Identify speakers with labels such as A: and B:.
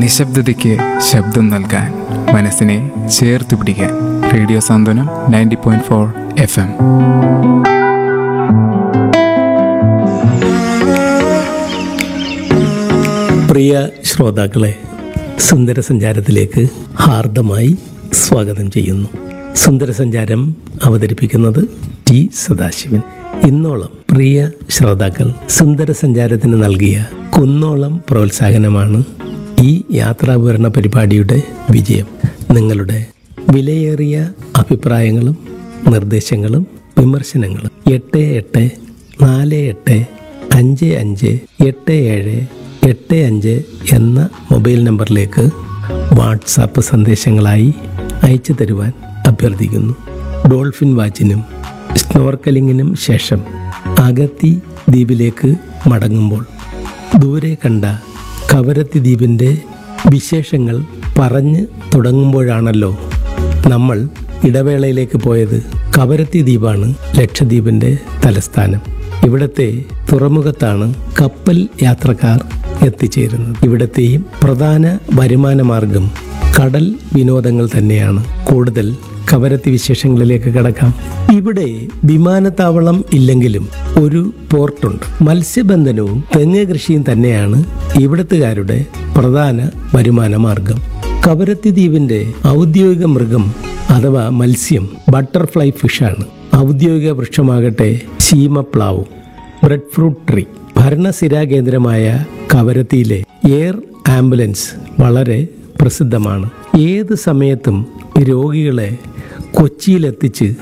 A: നിശബ്ദതയ്ക്ക് ശബ്ദം നൽകാൻ മനസ്സിനെ ചേർത്ത് പിടിക്കാൻ radio Santhwanam ninety point four F M
B: പ്രിയ ശ്രോതാക്കളെ സുന്ദര സഞ്ചാരത്തിലേക്ക് ഹാർദമായി സ്വാഗതം ചെയ്യുന്നു സുന്ദര സഞ്ചാരം അവതരിപ്പിക്കുന്നത് ടി സദാശിവൻ ഇന്നോളം പ്രിയ ശ്രോതാക്കൾ സുന്ദര സഞ്ചാരത്തിന് നൽകിയ കുന്നോളം പ്രോത്സാഹനമാണ് ഈ യാത്രാവിവരണ പരിപാടിയുടെ വിജയം നിങ്ങളുടെ വിലയേറിയ അഭിപ്രായങ്ങളും നിർദ്ദേശങ്ങളും വിമർശനങ്ങളും എട്ട് എട്ട് നാല് എട്ട് അഞ്ച് അഞ്ച് എട്ട് ഏഴ് എട്ട് അഞ്ച് എന്ന മൊബൈൽ നമ്പറിലേക്ക് വാട്സാപ്പ് സന്ദേശങ്ങളായി അയച്ചു തരുവാൻ അഭ്യർത്ഥിക്കുന്നു ഡോൾഫിൻ വാച്ചിനും സ്നോർക്കലിങ്ങിനും ശേഷം അഗത്തി ദ്വീപിലേക്ക് മടങ്ങുമ്പോൾ ദൂരെ കണ്ട കവരത്തി ദ്വീപിൻ്റെ വിശേഷങ്ങൾ പറഞ്ഞ് തുടങ്ങുമ്പോഴാണല്ലോ നമ്മൾ ഇടവേളയിലേക്ക് പോയത് കവരത്തി ദ്വീപാണ് ലക്ഷദ്വീപിൻ്റെ തലസ്ഥാനം ഇവിടത്തെ തുറമുഖത്താണ് കപ്പൽ യാത്രക്കാർ എത്തിച്ചേരുന്നത് ഇവിടത്തെയും പ്രധാന വരുമാന മാർഗം കടൽ വിനോദങ്ങൾ തന്നെയാണ് കൂടുതൽ കവരത്തി വിശേഷങ്ങളിലേക്ക് കടക്കാം ഇവിടെ വിമാനത്താവളം ഇല്ലെങ്കിലും ഒരു പോർട്ടുണ്ട് മത്സ്യബന്ധനവും തെങ്ങ് കൃഷിയും തന്നെയാണ് ഇവിടത്തുകാരുടെ പ്രധാന വരുമാന മാർഗം കവരത്തി ദ്വീപിന്റെ ഔദ്യോഗിക മൃഗം അഥവാ മത്സ്യം ബട്ടർഫ്ലൈ ഫിഷാണ് ഔദ്യോഗിക വൃക്ഷമാകട്ടെ ശീമപ്ലാവും ബ്രെഡ് ഫ്രൂട്ട് ട്രീ ഭരണസിരാ കേന്ദ്രമായ കവരത്തിയിലെ എയർ ആംബുലൻസ് വളരെ പ്രസിദ്ധമാണ് ഏത് സമയത്തും രോഗികളെ കൊച്ചിയിലെത്തിച്ച്